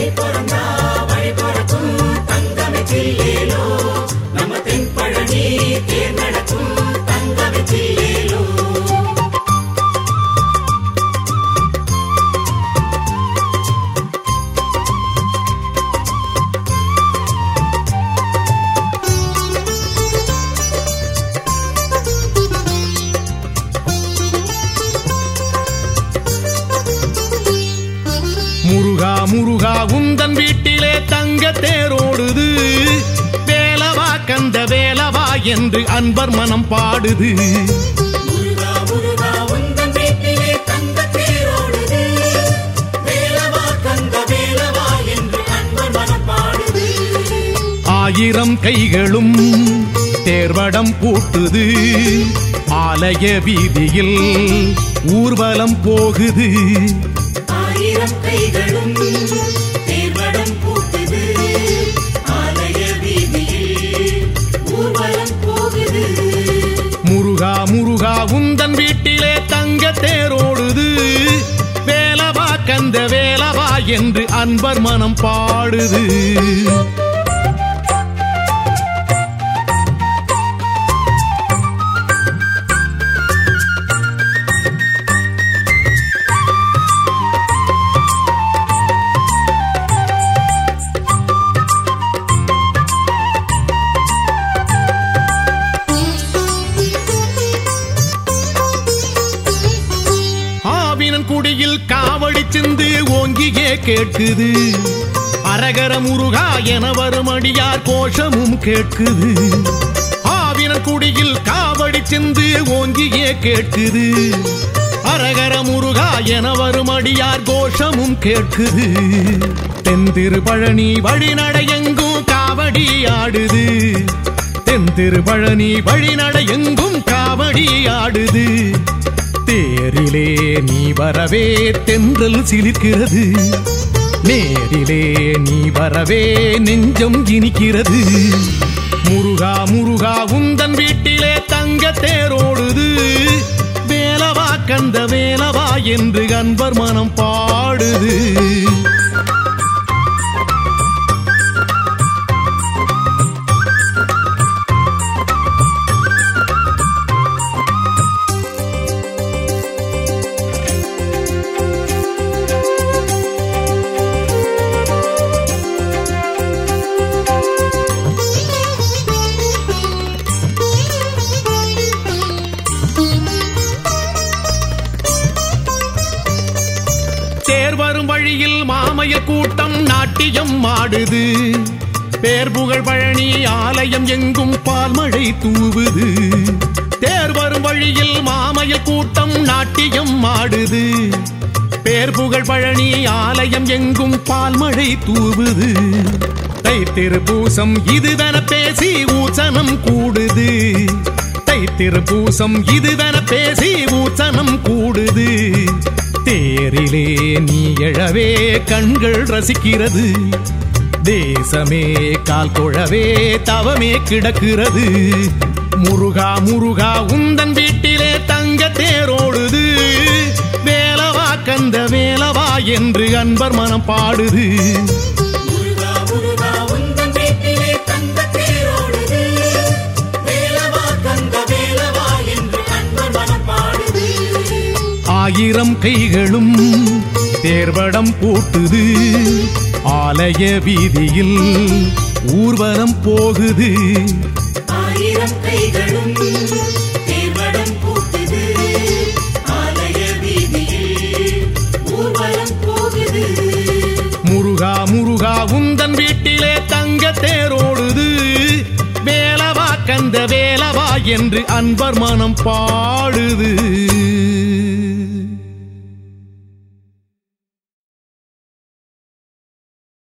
பிறந்தா வழி பிறக்கும் தங்கமே சில்லேலோ நம்ம தென்பழனி தேர் நடக்கும் தங்கமே சில்லேலோ முருகா முருகா உந்தன் வீட்டிலே தங்க தேரோடுது வேலவா கந்த வேலவா என்று அன்பர் மனம் பாடுது முருகா முருகா உந்தன் வீட்டிலே தங்க தேரோடுது வேலவா கந்த வேலவா என்று அன்பர் மனம் பாடுது ஆயிரம் கைகளும் தேர்வடம் பூட்டுது ஆலய வீதியில் ஊர்வலம் போகுது ஆயிரம் கைகளும் தேர்வடம் பூட்டுது ஆலய வீதியில் ஊர்வலம் போகுது முருகா முருகா உந்தன் வீட்டிலே தங்க தேரோடுது வேலவா கந்த வேலவா என்று அன்பர் மனம் பாடுது ஆவினன் குடியில் காவடி சிந்து ஓங்கியே கேட்குது அரகர முருகா என வரும் அடியார் கோஷமும் கேட்குது ஆவினன் குடியில் காவடி சிந்து ஓங்கியே கேட்குது அரகர முருகா என வரும் அடியார் கோஷமும் கேட்குது தென்திரு பழனி வழிநடையெங்கும் காவடி ஆடுது தென்திரு பழனி வழிநடை எங்கும் காவடி ஆடுது தேரிலே நீ வரவே தென்றல் சிலிர்க்கிறது நேரிலே நீ வரவே நெஞ்சம் இனிக்கிறது முருகா முருகா உந்தன் வீட்டிலே தங்க தேரோடுது வேலவா கந்த வேலவா என்று அன்பர் மனம் பாடுது தேர் வரும் வழியில் மாமய கூட்டம் நாட்டியம் ஆடுது பேர் புகழ் பழனி ஆலயம் எங்கும் பால்மழை தூவுது தேர் வரும் வழியில் மாமய கூட்டம் நாட்டியம் ஆடுது பேர் புகழ் பழனி ஆலயம் எங்கும் பால்மழை தூவுது தைத்திரு பூசம் இதுவென பேசி ஊசனம் கூடுது தைத்திரு பூசம் இதுவென பேசி ஊசனம் கூடுது தேரிலே நீ எழவே கண்கள் ரசிக்கிறது தேசமே கால் தொழவே தவமே கிடக்கிறது முருகா முருகா உந்தன் வீட்டிலே தங்க தேரோடுது வேலவா கந்த வேலவா என்று அன்பர் மனம் பாடுது முருகா முருகா உந்தன் வீட்டிலே தங்க தேரோடுது வேலவா கந்த வேலவா என்று அன்பர் மனம் பாடுது ஆயிரம் கைகளும் தேர்வடம் போட்டுது ஆலய வீதியில் ஊர்வலம் போகுது ஆயிரம் கைகளும் தேர்வடம் பூட்டுது ஆலய வீதியில் ஊர்வலம் போகுது முருகா முருகா உந்தன் வீட்டிலே தங்க தேரோடுது வேலவா கந்த வேலவா என்று அன்பர் மனம் பாடுது